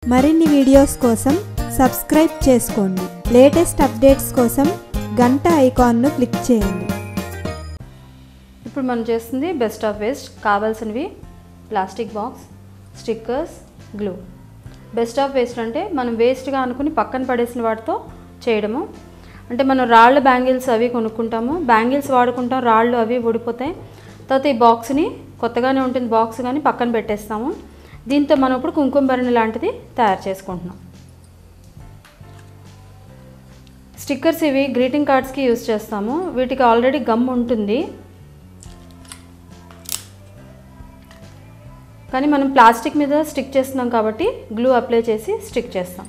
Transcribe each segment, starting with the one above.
మరిన్ని వీడియోస్ కోసం సబ్స్క్రైబ్ చేసుకోండి లేటెస్ట్ అప్డేట్స్ కోసం గంట ఐకాన్ను క్లిక్ చేయండి ఇప్పుడు మనం చేస్తుంది బెస్ట్ ఆఫ్ వేస్ట్ కావాల్సినవి plastic box stickers glue best of waste అంటే మనం వేస్ట్గా అనుకుని పక్కన పడేసిన వాటితో చేయడము అంటే మనం రాళ్ళ బ్యాంగిల్స్ అవి కొనుక్కుంటాము బ్యాంగిల్స్ వాడుకుంటాం రాళ్ళు అవి ఊడిపోతాయి తర్వాత ఈ బాక్స్ని కొత్తగానే ఉంటుంది బాక్స్ కానీ పక్కన పెట్టేస్తాము దీంతో మనం ఇప్పుడు కుంకుమ భరణి లాంటిది తయారు చేసుకుంటున్నాం స్టిక్కర్స్ ఇవి గ్రీటింగ్ కార్డ్స్కి యూస్ చేస్తాము వీటికి ఆల్రెడీ గమ్ ఉంటుంది కానీ మనం ప్లాస్టిక్ మీద స్టిక్ చేస్తున్నాం కాబట్టి గ్లూ అప్లై చేసి స్టిక్ చేస్తాం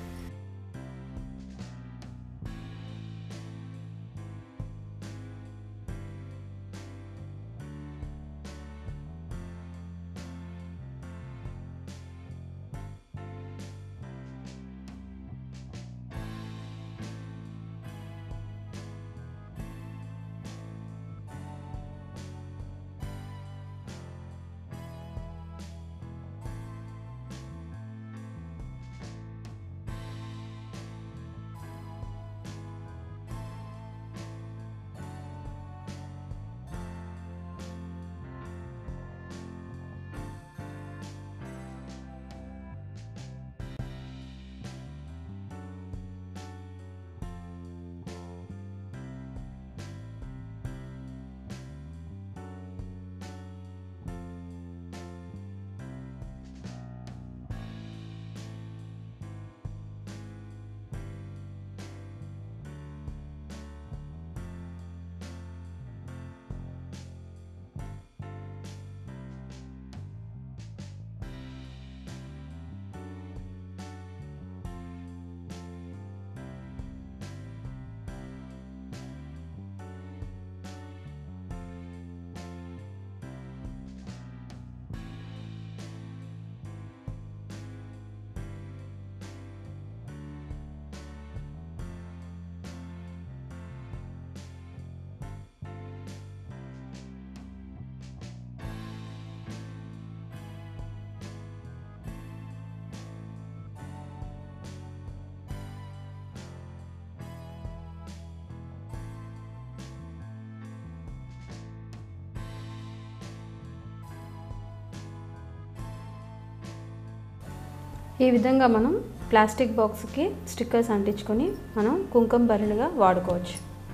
ఈ విధంగా మనం ప్లాస్టిక్ బాక్స్కి స్టిక్కర్స్ అంటించుకొని మనం కుంకుమ భరణిగా వాడుకోవచ్చు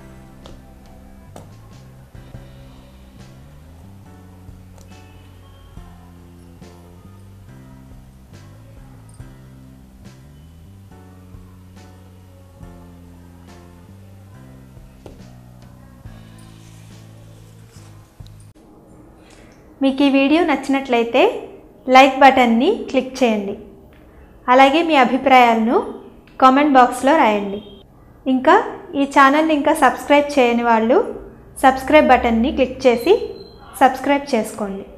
మీకు ఈ వీడియో నచ్చినట్లయితే లైక్ బటన్ని క్లిక్ చేయండి అలాగే మీ అభిప్రాయాలను కామెంట్ బాక్స్లో రాయండి ఇంకా ఈ ఛానల్ని ఇంకా సబ్స్క్రైబ్ చేయని వాళ్ళు సబ్స్క్రైబ్ బటన్ని క్లిక్ చేసి సబ్స్క్రైబ్ చేసుకోండి